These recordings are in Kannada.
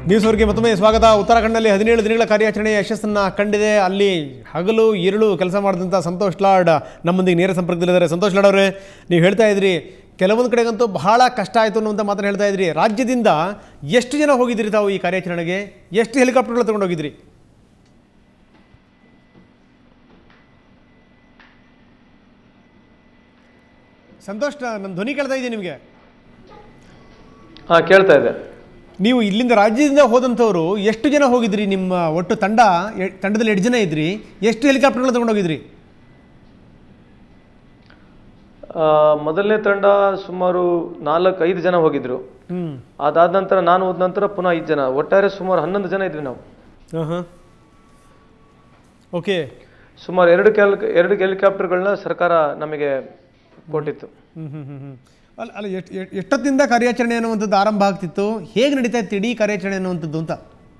ನ್ಯೂಸ್ ಅವರಿಗೆ ಮತ್ತೊಮ್ಮೆ ಸ್ವಾಗತ ಉತ್ತರಾಖಂಡದಲ್ಲಿ ಹದಿನೇಳು ದಿನಗಳ ಕಾರ್ಯಾಚರಣೆಯ ಯಶಸ್ಸನ್ನು ಕಂಡಿದೆ ಅಲ್ಲಿ ಹಗಲು ഇരുಳು ಕೆಲಸ ಮಾಡಿದಂಥ ಸಂತೋಷ್ ಲಾಡ್ ನಮ್ಮೊಂದಿಗೆ ನೇರ ಸಂಪರ್ಕದಲ್ಲಿದ್ದಾರೆ ಸಂತೋಷ್ ಲಾಡ್ ಅವರೇ ನೀವು ಹೇಳ್ತಾ ಇದ್ರಿ ಕೆಲವೊಂದು ಕಡೆಗಂತೂ ಬಹಳ ಕಷ್ಟ ಆಯಿತು ಅನ್ನುವಂಥ ಮಾತನ್ನು ಹೇಳ್ತಾ ಇದ್ರಿ ರಾಜ್ಯದಿಂದ ಎಷ್ಟು ಜನ ಹೋಗಿದ್ರಿ ತಾವು ಈ ಕಾರ್ಯಾಚರಣೆಗೆ ಎಷ್ಟು ಹೆಲಿಕಾಪ್ಟರ್ಗಳು ತಗೊಂಡು ಹೋಗಿದ್ರಿ ಸಂತೋಷ್ ನನ್ನ ಧ್ವನಿ ಕೇಳ್ತಾ ಇದೆ ನಿಮಗೆ ಹಾ ಕೇಳ್ತಾ ಇದೆ ನೀವು ಇಲ್ಲಿಂದ ರಾಜ್ಯದಿಂದ ಹೋದಂಥವ್ರು ಎಷ್ಟು ಜನ ಹೋಗಿದ್ರಿ ನಿಮ್ಮ ಒಟ್ಟು ತಂಡ ಎ- ತಂಡದಲ್ಲಿ ಎಷ್ಟು ಜನ ಇದ್ರಿ ಎಷ್ಟು ಹೆಲಿಕಾಪ್ಟರ್ಗಳು ತಗೊಂಡು ಹೋಗಿದ್ರಿ ಆ, ಮೊದಲನೇ ತಂಡ ಸುಮಾರು ನಾಲ್ಕು ಐದು ಜನ ಹೋಗಿದ್ರು ಹ್ಮ್ ಅದಾದ ನಂತರ ನಾನು ಹೋದ ನಂತರ ಪುನಃ ಐದು ಜನ ಒಟ್ಟಾರೆ ಸುಮಾರು ಹನ್ನೊಂದು ಜನ ಇದ್ವಿ ನಾವು ಹಾಂ ಓಕೆ ಸುಮಾರು ಎರಡು ಕೆಲ್ ಎರಡು ಹೆಲಿಕಾಪ್ಟರ್ಗಳನ್ನ ಸರ್ಕಾರ ನಮಗೆ ಕೊಟ್ಟಿತ್ತು ಹ್ಮ್ ಹ್ಮ್ ಹ್ಮ್ ಹ್ಮ್ ಅಲ್ಲ ಅಲ್ಲ ಎಷ್ಟು ಎಷ್ಟೊತ್ತಿಂದ ಕಾರ್ಯಾಚರಣೆ ಅನ್ನುವಂಥದ್ದು ಆರಂಭ ಆಗ್ತಿತ್ತು ಹೇಗೆ ನಡೀತಾ ಇತ್ತು ಇಡೀ ಕಾರ್ಯಾಚರಣೆ ಅನ್ನುವಂಥದ್ದು ಅಂತ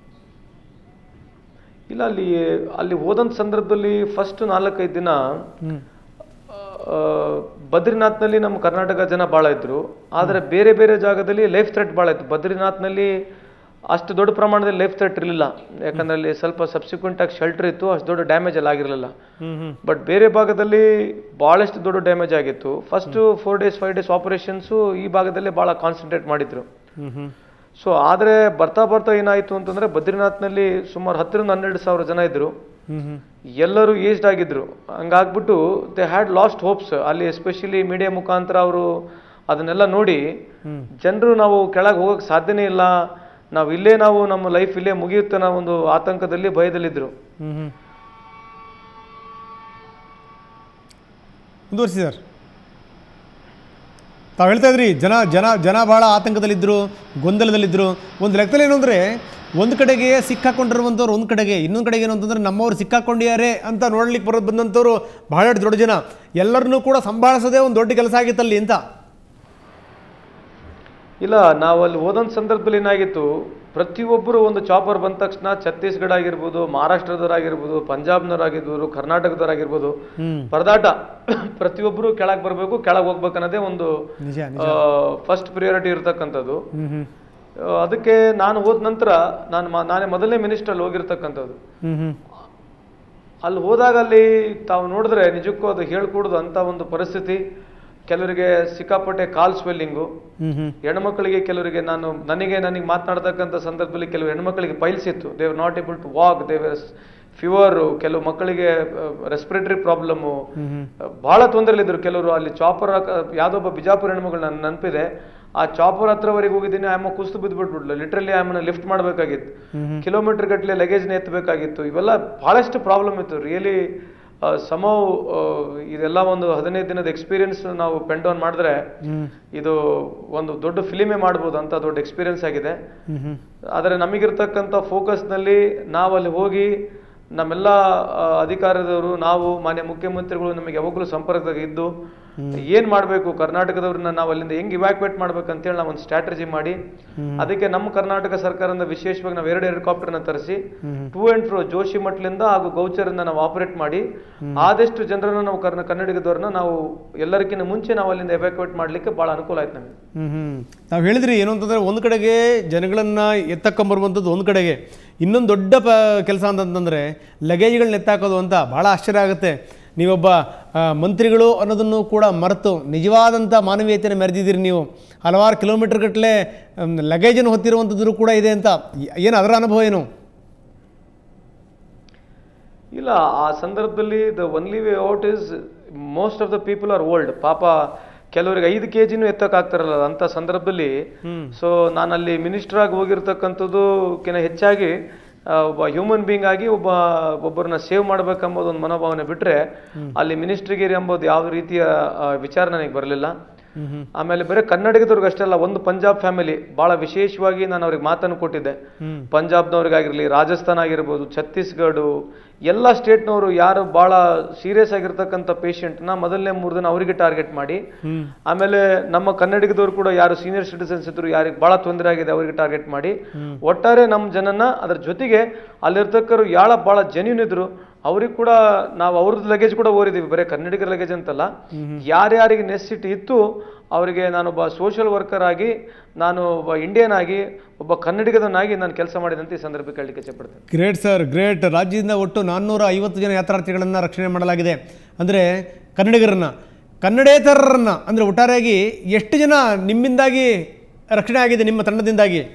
ಇಲ್ಲ ಅಲ್ಲಿ ಅಲ್ಲಿ ಹೋದಂಥ ಸಂದರ್ಭದಲ್ಲಿ ಫಸ್ಟ್ ನಾಲ್ಕೈದು ದಿನ ಹ್ಮ್ ಆ, ಬದ್ರಿನಾಥ್ನಲ್ಲಿ ನಮ್ಮ ಕರ್ನಾಟಕ ಜನ ಭಾಳ ಇದ್ರು ಆದರೆ ಬೇರೆ ಬೇರೆ ಜಾಗದಲ್ಲಿ ಲೈಫ್ ಥ್ರೆಟ್ ಭಾಳ ಇತ್ತು ಬದ್ರಿನಾಥ್ನಲ್ಲಿ ಅಷ್ಟು ದೊಡ್ಡ ಪ್ರಮಾಣದಲ್ಲಿ ಲೈಫ್ ಥ್ರೆಟ್ ಇರಲಿಲ್ಲ ಯಾಕಂದ್ರೆ ಅಲ್ಲಿ ಸ್ವಲ್ಪ ಸಬ್ಸಿಕ್ವೆಂಟ್ ಆಗಿ ಶೆಲ್ಟರ್ ಇತ್ತು ಅಷ್ಟು ದೊಡ್ಡ ಡ್ಯಾಮೇಜ್ ಅಲ್ಲಿ ಆಗಿರಲಿಲ್ಲ ಹ್ಮ್ ಹ್ಮ್ ಬಟ್ ಬೇರೆ ಭಾಗದಲ್ಲಿ ಭಾಳಷ್ಟು ದೊಡ್ಡ ಡ್ಯಾಮೇಜ್ ಆಗಿತ್ತು first four days five days operations ಈ ಭಾಗದಲ್ಲೇ ಭಾಳ ಕಾನ್ಸಂಟ್ರೇಟ್ ಮಾಡಿದ್ರು ಹ್ಮ್ ಹ್ಮ್ ಸೊ ಆದರೆ ಬರ್ತಾ ಬರ್ತಾ ಏನಾಯಿತು ಅಂತಂದ್ರೆ ಬದ್ರಿನಾಥ್ನಲ್ಲಿ ಸುಮಾರು ಹತ್ತರಿಂದ ಹನ್ನೆರಡು ಸಾವಿರ ಜನ ಇದ್ರು ಹ್ಮ್ ಹ್ಮ್ ಎಲ್ಲರೂ ಏಜ್ಡ್ ಆಗಿದ್ರು ಹಂಗಾಗ್ಬಿಟ್ಟು ದೇ ಹ್ಯಾಡ್ ಲಾಸ್ಟ್ ಹೋಪ್ಸ್ ಅಲ್ಲಿ ಎಸ್ಪೆಷಲಿ ಮೀಡಿಯಾ ಮುಖಾಂತರ ಅವರು ಅದನ್ನೆಲ್ಲ ನೋಡಿ ಹ್ಮ್. ಜನರು ನಾವು ಕೆಳಗೆ ಹೋಗಕ್ಕೆ ಸಾಧ್ಯನೇ ಇಲ್ಲ ನಾವು ಇಲ್ಲೇ ನಾವು ನಮ್ಮ ಲೈಫ್ ಇಲ್ಲೇ ಮುಗಿಯುತ್ತೆ ಅನ್ನೋ ಒಂದು ಆತಂಕದಲ್ಲಿ ಭಯದಲ್ಲಿದ್ರು ಹ್ಮ್ ಹ್ಮ್ ಮುಂದುವರಿಸಿ ಸರ್ ತಾವು ಹೇಳ್ತಾ ಇದ್ರಿ ಜನ ಜನ ಜನ ಬಹಳ ಆತಂಕದಲ್ಲಿದ್ದರು ಗೊಂದಲದಲ್ಲಿದ್ದರು ಒಂದು ಲೆಕ್ಕದಲ್ಲಿ ಏನು ಅಂದರೆ ಒಂದು ಕಡೆಗೆ ಸಿಕ್ಕಾಕೊಂಡಿರುವಂಥವ್ರು ಒಂದು ಕಡೆಗೆ ಇನ್ನೊಂದು ಕಡೆಗೆ ಏನು ಅಂತಂದ್ರೆ ನಮ್ಮವ್ರು ಸಿಕ್ಕಾಕೊಂಡಿದ್ದಾರೆ ಅಂತ ನೋಡ್ಲಿಕ್ಕೆ ಬರೋದು ಬಂದಂಥವ್ರು ಬಹಳ ದೊಡ್ಡ ಜನ ಎಲ್ಲರನ್ನೂ ಕೂಡ ಸಂಭಾಳಿಸೋದೇ ಒಂದು ದೊಡ್ಡ ಕೆಲಸ ಆಗಿತ್ತಲ್ಲಿ ಅಂತ ಇಲ್ಲ ನಾವು ಅಲ್ಲಿ ಹೋದಂಥ ಸಂದರ್ಭದಲ್ಲಿ ಏನಾಗಿತ್ತು ಪ್ರತಿಯೊಬ್ಬರು ಒಂದು ಚಾಪರ್ ಬಂದ ತಕ್ಷಣ ಛತ್ತೀಸ್ಗಢ ಆಗಿರ್ಬೋದು ಮಹಾರಾಷ್ಟ್ರದವರಾಗಿರ್ಬೋದು ಪಂಜಾಬ್ನವರಾಗಿರ್ಬೋದು ಕರ್ನಾಟಕದವರಾಗಿರ್ಬೋದು ಹ್ಮ್ ಪರದಾಟ ಪ್ರತಿಯೊಬ್ಬರು ಕೆಳಗೆ ಬರಬೇಕು ಕೆಳಗೆ ಹೋಗ್ಬೇಕು ಅನ್ನೋದೇ ಒಂದು ನಿಜ ನಿಜ ಫಸ್ಟ್ ಪ್ರಿಯಾರಿಟಿ ಇರತಕ್ಕಂಥದ್ದು ಹ್ಮ್ ಹ್ಮ್ ಆ, ಅದಕ್ಕೆ ನಾನು ಹೋದ ನಂತರ ನಾನು ಮ- ನಾನೇ ಮೊದಲನೇ ಮಿನಿಸ್ಟರ್ ಅಲ್ಲಿ ಹೋಗಿರ್ತಕ್ಕಂಥದ್ದು ಹ್ಮ್ ಹ್ಮ್ ಅಲ್ಲಿ ಹೋದಾಗ ಅಲ್ಲಿ ತಾವು ನೋಡಿದ್ರೆ ನಿಜಕ್ಕೂ ಅದು ಹೇಳ್ಕೊಡುದು ಅಂತ ಒಂದು ಪರಿಸ್ಥಿತಿ ಕೆಲವರಿಗೆ ಸಿಕ್ಕಾಪಟ್ಟೆ ಕಾಲ್ ಸ್ವೆಲ್ಲಿಂಗು ಹ್ಮ್ ಹ್ಮ್ ಹೆಣ್ಮಕ್ಳಿಗೆ ಕೆಲವರಿಗೆ ನಾನು ನನಗೆ ನನಗೆ ಮಾತನಾಡ್ತಕ್ಕಂಥ ಸಂದರ್ಭದಲ್ಲಿ ಕೆಲವು ಹೆಣ್ಮಕ್ಳಿಗೆ ಪೈಲ್ಸ್ ಇತ್ತು they are not able to walk they fever ಕೆಲವು ಮಕ್ಕಳಿಗೆ ರೆಸ್ಪಿರೇಟರಿ ಪ್ರಾಬ್ಲಮ್ಮು ಹ್ಮ್ ಹ್ಮ್ ಬಹಳ ತೊಂದರೆಲಿದ್ರು ಕೆಲವರು ಅಲ್ಲಿ ಚಾಪರ್ ಯಾವುದೋ ಒಬ್ಬ ಬಿಜಾಪುರ ಹೆಣ್ಮಗಳು ನನ್ನ ನೆನಪಿದೆ ಆ ಚಾಪರ್ ಹತ್ರವರೆಗೆ ಹೋಗಿದ್ದೀನಿ ಆಯಮ್ಮ ಕುಸ್ತು ಬಿದ್ದುಬಿಟ್ಬಿಡ್ಲು ಲಿಟ್ರಲಿ ಆಯಮ್ಮನ ಲಿಫ್ಟ್ ಮಾಡಬೇಕಾಗಿತ್ತು ಹ್ಮ್ ಹ್ಮ್ ಕಿಲೋಮೀಟರ್ ಗಟ್ಟಲೆ ಲಗೇಜ್ನ ಎತ್ತಬೇಕಾಗಿತ್ತು ಇವೆಲ್ಲ ಬಹಳಷ್ಟು ಪ್ರಾಬ್ಲಮ್ ಇತ್ತು ರಿಯಲಿ ಸಮವ್ ಇದೆಲ್ಲ ಒಂದು ಹದಿನೈದು ದಿನದ ಎಕ್ಸ್ಪೀರಿಯನ್ಸ್ ನಾವು ಪೆಂಡ್ ಆನ್ ಮಾಡಿದ್ರೆ ಹ್ಮ್ ಇದು ಒಂದು ದೊಡ್ಡ ಫಿಲಿಮೇ ಮಾಡ್ಬೋದು ಅಂತ ದೊಡ್ಡ ಎಕ್ಸ್ಪೀರಿಯನ್ಸ್ ಆಗಿದೆ ಹ್ಮ್ ಹ್ಮ್ ಆದರೆ ನಮಗಿರ್ತಕ್ಕಂಥ ಫೋಕಸ್ನಲ್ಲಿ ನಾವು ಅಲ್ಲಿ ಹೋಗಿ ನಮ್ಮೆಲ್ಲ ಆ, ಅಧಿಕಾರದವರು ನಾವು ಮಾನ್ಯ ಮುಖ್ಯಮಂತ್ರಿಗಳು ನಮಗೆ ಯಾವಾಗಲೂ ಸಂಪರ್ಕದಾಗ ಇದ್ದು ಏನ್ ಮಾಡಬೇಕು ಕರ್ನಾಟಕದವ್ರನ್ನ ನಾವು ಅಲ್ಲಿಂದ ಹೆಂಗ್ ಇವ್ಯಾಕ್ಯುವೇಟ್ ಮಾಡ್ಬೇಕಂತೇಳಿ ನಾವು ಒಂದು ಸ್ಟ್ರಾಟಜಿ ಮಾಡಿ ಹ್ಮ್. ಅದಕ್ಕೆ ನಮ್ಮ ಕರ್ನಾಟಕ ಸರ್ಕಾರದಿಂದ ವಿಶೇಷವಾಗಿ ನಾವು ಎರಡು ಹೆಲಿಕಾಪ್ಟರ್ನ ತರಿಸಿ hmm. To and fro Joshi ಮಟ್ಲಿಂದ ಹಾಗೂ ಗೌಚರಿಂದ ನಾವು ಆಪರೇಟ್ ಮಾಡಿ ಆದಷ್ಟು ಜನರನ್ನ ನಾವು ಕರ್ನ ಕನ್ನಡಿಗದವ್ರನ್ನ ನಾವು ಎಲ್ಲರಿಗಿಂತ ಮುಂಚೆ ನಾವು ಅಲ್ಲಿಂದ ಎವ್ಯಾಕ್ಯುವೇಟ್ ಮಾಡ್ಲಿಕ್ಕೆ ಬಹಳ ಅನುಕೂಲ ಆಯ್ತು ನಮಗೆ ಹ್ಮ್ ಹ್ಮ್ ನಾವು ಹೇಳಿದ್ರಿ ಏನು ಅಂತಂದರೆ ಒಂದು ಕಡೆಗೆ ಜನಗಳನ್ನ ಎತ್ತಕೊಂಬರುವಂಥದ್ದು ಒಂದು ಕಡೆಗೆ ಇನ್ನೊಂದು ದೊಡ್ಡ ಪ ಕೆಲಸ ಅಂತಂತಂದರೆ ಲಗೇಜ್ಗಳನ್ನ ಎತ್ತಾಕೋದು ಅಂತ ಭಾಳ ಆಶ್ಚರ್ಯ ಆಗುತ್ತೆ ನೀವೊಬ್ಬ ಆ, ಮಂತ್ರಿಗಳು ಅನ್ನೋದನ್ನು ಕೂಡ ಮರೆತು ನಿಜವಾದಂಥ ಮಾನವೀಯತೆಯನ್ನು ಮೆರೆದಿದ್ದೀರಿ ನೀವು ಹಲವಾರು ಕಿಲೋಮೀಟರ್ ಗಟ್ಟಲೆ ಲಗೇಜನ್ನು ಹೊತ್ತಿರುವಂಥದ್ದು ಕೂಡ ಇದೆ ಅಂತ ಏನು ಅದರ ಅನುಭವ ಏನು ಇಲ್ಲ ಆ ಸಂದರ್ಭದಲ್ಲಿ the only way out is most of the people are old ಪಾಪ ಕೆಲವರಿಗೆ ಐದು ಕೆ ಜಿನೂ ಎತ್ತಕ್ಕಾಗ್ತಾರಲ್ಲ ಅಂತ ಸಂದರ್ಭದಲ್ಲಿ ಹ್ಮ್. ಸೊ ನಾನು ಅಲ್ಲಿ ಮಿನಿಸ್ಟರ್ ಆಗಿ ಹೋಗಿರ್ತಕ್ಕಂಥದ್ದು ಕಿನ ಹೆಚ್ಚಾಗಿ ಆ, ಒಬ್ಬ ಹ್ಯೂಮನ್ ಬೀಯಿಂಗ್ ಆಗಿ ಒಬ್ಬ ಒಬ್ಬರನ್ನ ಸೇವ್ ಮಾಡ್ಬೇಕೆಂಬುದು ಒಂದು ಮನೋಭಾವನೆ ಬಿಟ್ರೆ ಅಲ್ಲಿ ಮಿನಿಸ್ಟ್ರಿಗಿರಿ ಎಂಬುದು ಯಾವ ರೀತಿಯ ಆ, ವಿಚಾರ ನನಗೆ ಬರಲಿಲ್ಲ ಹ್ಮ್ ಹ್ಮ್ ಆಮೇಲೆ ಬರೀ ಕನ್ನಡಿಗದವ್ರಿಗೆ ಅಷ್ಟೇ ಅಲ್ಲ ಒಂದು ಪಂಜಾಬ್ ಫ್ಯಾಮಿಲಿ ಬಹಳ ವಿಶೇಷವಾಗಿ ನಾನು ಅವ್ರಿಗೆ ಮಾತನ್ನು ಕೊಟ್ಟಿದ್ದೆ ಹ್ಮ್ ಪಂಜಾಬ್ನವ್ರಿಗಾಗಿರ್ಲಿ ರಾಜಸ್ಥಾನ ಆಗಿರ್ಬೋದು ಛತ್ತೀಸ್ಗಢ ಎಲ್ಲ ಸ್ಟೇಟ್ನವರು ಯಾರು ಬಹಳ ಸೀರಿಯಸ್ ಆಗಿರ್ತಕ್ಕಂಥ ಪೇಷಂಟ್ನ ಮೊದಲನೇ ಮೂರು ದಿನ ಅವರಿಗೆ ಟಾರ್ಗೆಟ್ ಮಾಡಿ ಹ್ಮ್ ಆಮೇಲೆ ನಮ್ಮ ಕನ್ನಡಿಗದವ್ರು ಕೂಡ ಯಾರು ಸೀನಿಯರ್ ಸಿಟಿಸನ್ಸ್ ಇದ್ರು ಯಾರಿಗೆ ಬಹಳ ತೊಂದರೆ ಆಗಿದೆ ಅವರಿಗೆ ಟಾರ್ಗೆಟ್ ಮಾಡಿ ಒಟ್ಟಾರೆ ನಮ್ಮ ಜನನ ಅದ್ರ ಜೊತೆಗೆ ಅಲ್ಲಿರ್ತಕ್ಕರು ಯಾಳ ಬಹಳ ಜೆನ್ಯೂನ್ ಇದ್ರು ಅವ್ರಿಗೆ ಕೂಡ ನಾವು ಅವ್ರದ್ದು ಲಗೇಜ್ ಕೂಡ ಓರಿದೀವಿ ಬರೀ ಕನ್ನಡಿಗರ ಲಗೇಜ್ ಅಂತಲ್ಲ ಯಾರ್ಯಾರಿಗೆ ನೆಸಿಟಿ ಇತ್ತು ಅವರಿಗೆ ನಾನೊಬ್ಬ ಸೋಷಿಯಲ್ ವರ್ಕರ್ ಆಗಿ ನಾನು ಒಬ್ಬ ಇಂಡಿಯನ್ ಆಗಿ ಒಬ್ಬ ಕನ್ನಡಿಗದನಾಗಿ ನಾನು ಕೆಲಸ ಮಾಡಿದಂತೆ ಈ ಸಂದರ್ಭಕ್ಕೆ ಹೇಳಲಿಕ್ಕೆ ಇಚ್ಛೆಪಡ್ತೇನೆ ಗ್ರೇಟ್ ಸರ್ ಗ್ರೇಟ್ ರಾಜ್ಯದಿಂದ ಒಟ್ಟು ನಾನ್ನೂರ ಐವತ್ತು ಜನ ಯಾತ್ರಾರ್ಥಿಗಳನ್ನು ರಕ್ಷಣೆ ಮಾಡಲಾಗಿದೆ ಅಂದರೆ ಕನ್ನಡಿಗರನ್ನು ಕನ್ನಡೇತರರನ್ನು ಅಂದರೆ ಒಟ್ಟಾರೆಯಾಗಿ ಎಷ್ಟು ಜನ ನಿಮ್ಮಿಂದಾಗಿ ರಕ್ಷಣೆ ಆಗಿದೆ ನಿಮ್ಮ ತಂಡದಿಂದಾಗಿ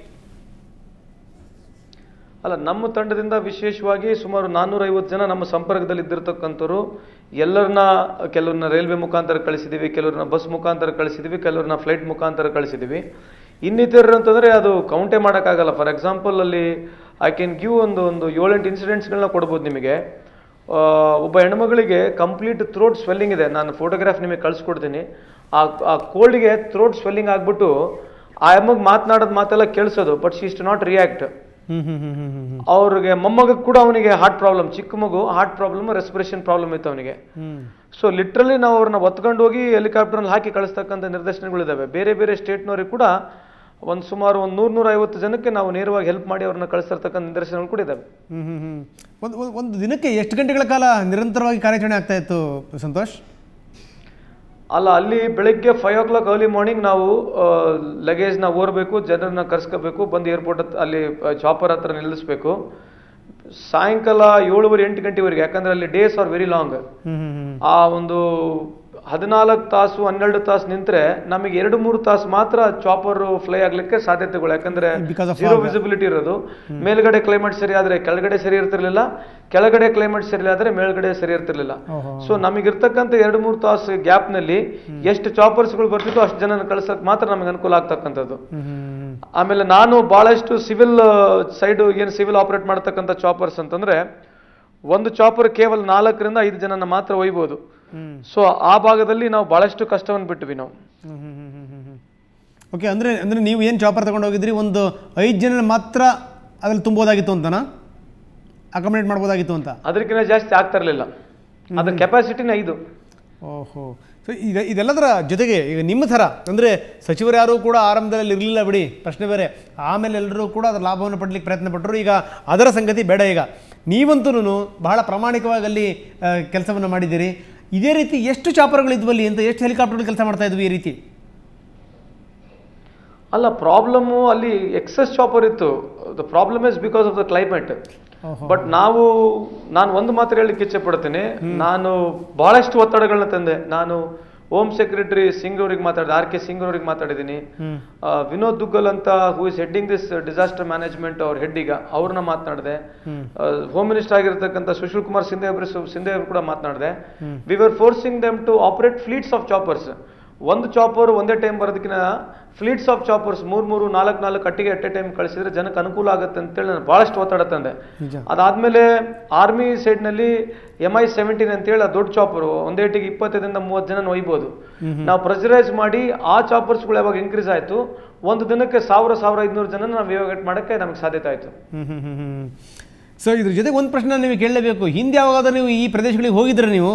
ಅಲ್ಲ ನಮ್ಮ ತಂಡದಿಂದ ವಿಶೇಷವಾಗಿ ಸುಮಾರು ನಾನ್ನೂರ ಐವತ್ತು ಜನ ನಮ್ಮ ಸಂಪರ್ಕದಲ್ಲಿ ಇದ್ದಿರ್ತಕ್ಕಂಥವ್ರು ಎಲ್ಲರನ್ನ ಕೆಲವ್ರನ್ನ ರೈಲ್ವೆ ಮುಖಾಂತರ ಕಳಿಸಿದ್ದೀವಿ ಕೆಲವ್ರನ್ನ ಬಸ್ ಮುಖಾಂತರ ಕಳಿಸಿದ್ದೀವಿ ಕೆಲವ್ರನ್ನ ಫ್ಲೈಟ್ ಮುಖಾಂತರ ಕಳಿಸಿದ್ದೀವಿ ಇನ್ನಿತರರು ಅಂತಂದರೆ ಅದು ಕೌಂಟೇ ಮಾಡೋಕ್ಕಾಗಲ್ಲ ಫಾರ್ ಎಕ್ಸಾಂಪಲ್ ಅಲ್ಲಿ ಐ ಕ್ಯಾನ್ ಗಿವ್ ಒಂದು ಒಂದು ಏಳೆಂಟು ಇನ್ಸಿಡೆಂಟ್ಸ್ಗಳನ್ನ ಕೊಡ್ಬೋದು ನಿಮಗೆ ಆ, ಒಬ್ಬ ಹೆಣ್ಮಗಳಿಗೆ ಕಂಪ್ಲೀಟ್ ಥ್ರೋಟ್ ಸ್ವೆಲ್ಲಿಂಗ್ ಇದೆ ನಾನು ಫೋಟೋಗ್ರಾಫ್ ನಿಮಗೆ ಕಳಿಸ್ಕೊಡ್ತೀನಿ ಆ ಆ ಕೋಲ್ಡ್ಗೆ ಥ್ರೋಟ್ ಸ್ವೆಲ್ಲಿಂಗ್ ಆಗ್ಬಿಟ್ಟು ಆ ಅಮ್ಮಗೆ ಮಾತನಾಡೋದು ಮಾತೆಲ್ಲ ಕೇಳಿಸೋದು but she is not react ಹ್ಞೂ ಹ್ಞೂ ಹ್ಞೂ ಹ್ಞೂ ಹ್ಞೂ ಅವ್ರಿಗೆ ಮೊಮ್ಮಗ ಕೂಡ ಅವನಿಗೆ ಹಾರ್ಟ್ ಪ್ರಾಬ್ಲಮ್ ಚಿಕ್ಕ ಮಗು ಹಾರ್ಟ್ ಪ್ರಾಬ್ಲಮ್ ರೆಸ್ಪಿರೇಷನ್ ಪ್ರಾಬ್ಲಮ್ ಇತ್ತು ಅವನಿಗೆ ಹ್ಞೂ ಸೊ ಲಿಟ್ರಲಿ ನಾವು ಅವ್ರನ್ನ ಒತ್ಕೊಂಡು ಹೋಗಿ ಹೆಲಿಕಾಪ್ಟರ್ನಲ್ಲಿ ಹಾಕಿ ಕಳಿಸ್ತಕ್ಕಂಥ ನಿರ್ದೇಶನಗಳಿದ್ದಾವೆ ಬೇರೆ ಬೇರೆ ಸ್ಟೇಟ್ನವ್ರಿಗೆ ಕೂಡ ಒಂದು ಸುಮಾರು ಒಂದು ನೂರು ನೂರ ಐವತ್ತು ಜನಕ್ಕೆ ನಾವು ನೇರವಾಗಿ ಹೆಲ್ಪ್ ಮಾಡಿ ಅವ್ರನ್ನ ಕಳಿಸ್ತಿರ್ತಕ್ಕಂಥ ನಿದರ್ಶನಗಳು ಕೂಡ ಇದ್ದಾವೆ ಹ್ಞೂ ಹ್ಞೂ ಹ್ಞೂ ಒಂದು ಒಂದು- ಒಂದು ದಿನಕ್ಕೆ ಎಷ್ಟು ಗಂಟೆಗಳ ಕಾಲ ನಿರಂತರವಾಗಿ ಕಾರ್ಯಾಚರಣೆ ಆಗ್ತಾ ಇತ್ತು ಸಂತೋಷ್ ಅಲ್ಲ ಅಲ್ಲಿ ಬೆಳಗ್ಗೆ five o'clock early morning ನಾವು ಲಗೇಜ್ನ ಓರಬೇಕು ಜನರನ್ನ ಕರ್ಸ್ಕೋಬೇಕು ಬಂದು ಏರ್ಪೋರ್ಟ್ ಅಲ್ಲಿ ಚಾಪರ್ ಹತ್ರ ನಿಲ್ಲಿಸ್ಬೇಕು ಸಾಯಂಕಾಲ ಏಳುವರೆ ಎಂಟು ಗಂಟೆವರೆಗೆ ಯಾಕಂದ್ರೆ ಅಲ್ಲಿ ಡೇಸ್ ಆರ್ ವೆರಿ ಲಾಂಗ್ ಹ್ಞೂ ಹ್ಞೂ ಹ್ಞೂ ಆ ಒಂದು ಹದಿನಾಲ್ಕು ತಾಸು ಹನ್ನೆರಡು ತಾಸು ನಿಂತ್ರೆ ನಮಗೆ ಎರಡು ಮೂರು ತಾಸು ಮಾತ್ರ ಚಾಪರ್ ಫ್ಲೈ ಆಗ್ಲಿಕ್ಕೆ ಸಾಧ್ಯತೆಗಳು ಯಾಕಂದ್ರೆ Because of zero fog. Visibility ಇರೋದು ಮೇಲ್ಗಡೆ ಕ್ಲೈಮೇಟ್ ಸರಿ ಆದ್ರೆ ಕೆಳಗಡೆ ಸರಿ ಇರ್ತಿರ್ಲಿಲ್ಲ ಕೆಳಗಡೆ ಕ್ಲೈಮೇಟ್ ಸರಿ ಆದ್ರೆ ಮೇಲ್ಗಡೆ ಸರಿ ಇರ್ತಿರ್ಲಿಲ್ಲ ಓಹೋ ಸೊ ನಮಗಿರ್ತಕ್ಕಂಥ ಎರಡು ಮೂರು ತಾಸು ಗ್ಯಾಪ್ ನಲ್ಲಿ ಎಷ್ಟು ಚಾಪರ್ಸ್ಗಳು ಬರ್ತಿತ್ತು ಅಷ್ಟು ಜನ ಕಳ್ಸಕ್ ಮಾತ್ರ ನಮಗೆ ಅನುಕೂಲ ಆಗ್ತಕ್ಕಂಥದ್ದು ಹ್ಞೂ ಹ್ಞೂ ಆಮೇಲೆ ನಾನು ಬಹಳಷ್ಟು ಸಿವಿಲ್ ಸೈಡ್ ಏನು ಸಿವಿಲ್ ಆಪರೇಟ್ ಮಾಡ್ತಕ್ಕಂಥ ಚಾಪರ್ಸ್ ಅಂತಂದ್ರೆ ಒಂದು ಚಾಪರ್ ಕೇವಲ ನಾಲ್ಕರಿಂದ ಐದು ಜನನ ಮಾತ್ರ ಒಯ್ಬೋದು ಹ್ಞೂ ಸೊ ಆ ಭಾಗದಲ್ಲಿ ನಾವು ಬಹಳಷ್ಟು ಕಷ್ಟವನ್ನು ಬಿಟ್ವಿ ನಾವು ಓಕೆ ಅಂದರೆ ಅಂದರೆ ನೀವು ಏನು ಚಾಪರ್ ತಗೊಂಡು ಹೋಗಿದ್ರಿ ಒಂದು ಐದು ಜನ ಮಾತ್ರ ಅದ್ರಲ್ಲಿ ತುಂಬೋದಾಗಿತ್ತು ಅಂತನಾ ಅಕಾಮಿಡೇಟ್ ಮಾಡ್ಬೋದಾಗಿತ್ತು ಅಂತ ಅದಕ್ಕಿಂತ ಜಾಸ್ತಿ ಆಗ್ತಾ ಇರಲಿಲ್ಲ ಅದ್ರ ಕೆಪಾಸಿಟಿನೇ ಐದು ಓಹೋ ಸೊ ಇದು ಇದೆಲ್ಲದರ ಜೊತೆಗೆ ಈಗ ನಿಮ್ಮ ಥರ ಅಂದರೆ ಸಚಿವರು ಯಾರೂ ಕೂಡ ಆರಂಭದಲ್ಲಿ ಇರಲಿಲ್ಲ ಬಿಡಿ ಪ್ರಶ್ನೆ ಬೇರೆ ಆಮೇಲೆ ಎಲ್ಲರೂ ಕೂಡ ಅದರ ಲಾಭವನ್ನು ಪಡಲಿಕ್ಕೆ ಪ್ರಯತ್ನ ಪಟ್ಟರು ಈಗ ಅದರ ಸಂಗತಿ ಬೇಡ ಈಗ ನೀವಂತೂ ಬಹಳ ಪ್ರಾಮಾಣಿಕವಾಗಿ ಅಲ್ಲಿ ಕೆಲಸವನ್ನು ಮಾಡಿದ್ದೀರಿ ಇದೇ ರೀತಿ ಎಷ್ಟು ಚಾಪರ್ಗಳು ಇದ್ವಲ್ಲಿ ಅಂತ ಎಷ್ಟು ಹೆಲಿಕಾಪ್ಟರ್ಗಳು ಕೆಲಸ ಮಾಡ್ತಾ ಇದ್ವಿ ಈ ರೀತಿ ಅಲ್ಲ ಪ್ರಾಬ್ಲಮ್ಮು ಅಲ್ಲಿ ಎಕ್ಸೆಸ್ ಚಾಪರ್ ಇತ್ತು the problem is because of the climate ಓಹೋ ಬಟ್ ನಾವು ನಾನು ಒಂದು ಮಾತ್ರ ಹೇಳಲಿಕ್ಕೆ ಇಚ್ಛೆ ಪಡ್ತೀನಿ ನಾನು ಬಹಳಷ್ಟು ಒತ್ತಡಗಳನ್ನ ತಂದೆ ನಾನು ಹೋಮ್ ಸೆಕ್ರೆಟರಿ ಸಿಂಗ್ ಅವ್ರಿಗೆ ಮಾತಾಡಿದೆ ಆರ್ ಕೆ ಸಿಂಗ್ ಅವ್ರಿಗೆ ಮಾತಾಡಿದ್ದೀನಿ ಹ್ಞೂ ಆ, ವಿನೋದ್ ದುಗ್ಗಲ್ ಅಂತ who is heading this disaster management ಅವ್ರ ಹೆಡ್ ಈಗ ಅವ್ರನ್ನ ಮಾತನಾಡಿದೆ ಹ್ಮ್. ಹೋಮ್ ಮಿನಿಸ್ಟರ್ ಆಗಿರ್ತಕ್ಕಂಥ ಸುಶೀಲ್ ಕುಮಾರ್ ಸಿಂಧೆ ಅವರು ಸಿಂಧೆ ಅವರು ಕೂಡ ಮಾತನಾಡಿದೆ we were forcing them to operate fleets of choppers ಒಂದು ಚಾಪರ್ ಒಂದೇ ಟೈಮ್ ಬರೋದಕ್ಕಿಂತ ಫ್ಲೀಟ್ಸ್ ಆಫ್ ಚಾಪರ್ಸ್ ಮೂರ್ ಮೂರು ನಾಲ್ಕು ನಾಲ್ಕು ಕಟ್ಟಿಗೆ ಅಟ್ ಎ ಟೈಮ್ ಕಳಿಸಿದ್ರೆ ಜನಕ್ಕೆ ಅನುಕೂಲ ಆಗುತ್ತೆ ಅಂತೇಳಿ ನಾನು ಬಹಳಷ್ಟು ಒತ್ತಡ ತಂದೆ ನಿಜ ಅದಾದ್ಮೇಲೆ ಆರ್ಮಿ ಸೈಡ್ನಲ್ಲಿ ಎಂ ಐ ಸೆವೆಂಟೀನ್ ಅಂತೇಳಿ ಆ ದೊಡ್ಡ ಚಾಪರು ಒಂದೇಟಿಗೆ ಇಪ್ಪತ್ತೈದರಿಂದ ಮೂವತ್ತು ಜನ ಒಯ್ಬೋದು ನಾವು ಪ್ರೆಷರೈಸ್ ಮಾಡಿ ಆ ಚಾಪರ್ಸ್ಗಳು ಯಾವಾಗ ಇನ್ಕ್ರೀಸ್ ಆಯಿತು ಒಂದು ದಿನಕ್ಕೆ ಸಾವಿರ ಸಾವಿರ ಐದುನೂರು ಜನ ನಾವು ಇವಾಗೇಟ್ ಮಾಡೋಕ್ಕೆ ನಮಗೆ ಸಾಧ್ಯತೆ ಆಯಿತು ಹ್ಮ್ ಹ್ಮ್ ಹ್ಮ್ ಹ್ಮ್ ಸೊ ಇದ್ರ ಜೊತೆಗೆ ಒಂದು ಪ್ರಶ್ನೆ ನಾನು ನಿಮಗೆ ಕೇಳಲೇಬೇಕು ಹಿಂದೆ ಯಾವಾಗಾದ್ರೂ ನೀವು ಈ ಪ್ರದೇಶಗಳಿಗೆ ಹೋಗಿದ್ರೆ ನೀವು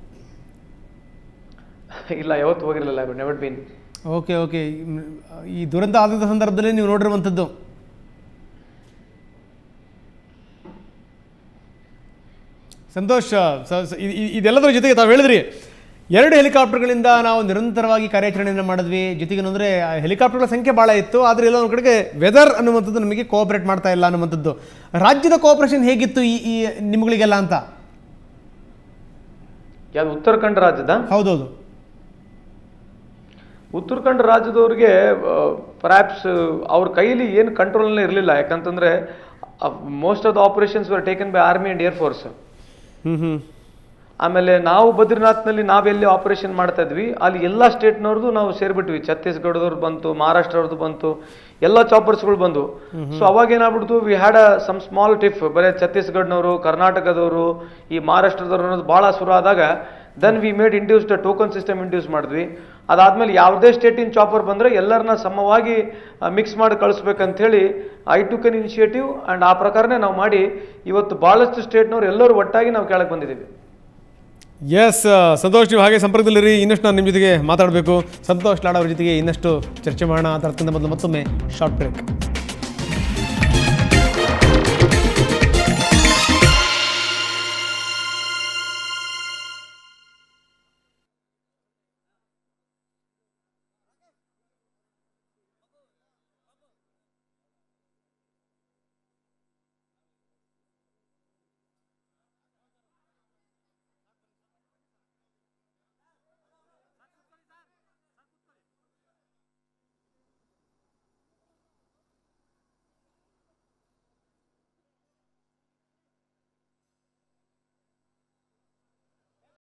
ಇಲ್ಲ ಯಾವತ್ತು ಹೋಗಿರಲಿಲ್ಲ ನೆವರ್ ಬೀನ್ ಓಕೆ ಓಕೆ ಈ ದುರಂತ ಆದಂಥ ಸಂದರ್ಭದಲ್ಲಿ ನೀವು ನೋಡಿರುವಂಥದ್ದು ಸಂತೋಷ್ ಸ- ಸ- ಇ- ಇ- ಇದೆಲ್ಲದರ ಜೊತೆಗೆ ತಾವು ಹೇಳಿದ್ರಿ ಎರಡು ಹೆಲಿಕಾಪ್ಟರ್ಗಳಿಂದ ನಾವು ನಿರಂತರವಾಗಿ ಕಾರ್ಯಾಚರಣೆಯನ್ನು ಮಾಡಿದ್ವಿ ಜೊತೆಗೆ ಅಂದರೆ ಹೆಲಿಕಾಪ್ಟರ್ಗಳ ಸಂಖ್ಯೆ ಭಾಳ ಇತ್ತು ಆದರೆ ಎಲ್ಲ ಒಂದು ಕಡೆಗೆ ವೆದರ್ ಅನ್ನುವಂಥದ್ದು ನಮಗೆ ಕೋಆಪರೇಟ್ ಮಾಡ್ತಾ ಇಲ್ಲ ಅನ್ನುವಂಥದ್ದು ರಾಜ್ಯದ ಕೋಆಪರೇಷನ್ ಹೇಗಿತ್ತು ಈ ಈ ನಿಮ್ಗಳಿಗೆಲ್ಲ ಅಂತ ಯಾವ್ದು ಉತ್ತರಾಖಂಡ ರಾಜ್ಯದ ಹೌದೌದು ಉತ್ತರಾಖಂಡ ರಾಜ್ಯದವ್ರಿಗೆ ಪರ್ಯಾಪ್ಸ್ ಅವ್ರ ಕೈಲಿ ಏನು ಕಂಟ್ರೋಲ್ನೇ ಇರಲಿಲ್ಲ ಯಾಕಂತಂದ್ರೆ most of the operations were taken by army and air force ಹ್ಞೂ ಹ್ಞೂ ಆಮೇಲೆ ನಾವು ಬದ್ರಿನಾಥ್ನಲ್ಲಿ ನಾವೆಲ್ಲಿ ಆಪರೇಷನ್ ಮಾಡ್ತಾ ಇದ್ವಿ ಅಲ್ಲಿ ಎಲ್ಲ ಸ್ಟೇಟ್ನವ್ರದ್ದು ನಾವು ಸೇರ್ಬಿಟ್ವಿ ಛತ್ತೀಸ್ಗಢದವ್ರು ಬಂತು ಮಹಾರಾಷ್ಟ್ರವ್ರದ್ದು ಬಂತು ಎಲ್ಲ ಚಾಪರ್ಸ್ಗಳು ಬಂದು ಸೊ ಅವಾಗ ಏನಾಗ್ಬಿಡ್ತು we had a some small tiff ಬರೀ ಛತ್ತೀಸ್ಗಢನವರು ಕರ್ನಾಟಕದವರು ಈ ಮಹಾರಾಷ್ಟ್ರದವ್ರು ಅನ್ನೋದು ಭಾಳ ಶುರು ಆದಾಗ then we made induce the token system induce ಮಾಡಿದ್ವಿ ಅದಾದ್ಮೇಲೆ ಯಾವುದೇ ಸ್ಟೇಟಿನ ಚಾಪರ್ ಬಂದರೆ ಎಲ್ಲರನ್ನ ಸಮವಾಗಿ ಮಿಕ್ಸ್ ಮಾಡಿ ಕಳಿಸ್ಬೇಕಂತ ಹೇಳಿ I took an initiative and ಆ ಪ್ರಕಾರನೇ ನಾವು ಮಾಡಿ ಇವತ್ತು ಭಾಳಷ್ಟು ಸ್ಟೇಟ್ನವ್ರು ಎಲ್ಲರೂ ಒಟ್ಟಾಗಿ ನಾವು ಕೆಳಗೆ ಬಂದಿದ್ದೀವಿ ಎಸ್ ಸಂತೋಷ್ ನೀವು ಹಾಗೆ ಸಂಪರ್ಕದಲ್ಲಿರಿ ಇನ್ನಷ್ಟು ನಾನು ನಿಮ್ಮ ಜೊತೆಗೆ ಮಾತಾಡಬೇಕು ಸಂತೋಷ್ ಲಾಡ್ ಅವ್ರ ಜೊತೆಗೆ ಇನ್ನಷ್ಟು ಚರ್ಚೆ ಮಾಡೋಣ ಅದಕ್ಕಿಂತ ಮೊದಲು ಮತ್ತೊಮ್ಮೆ ಶಾರ್ಟ್ ಬ್ರೇಕ್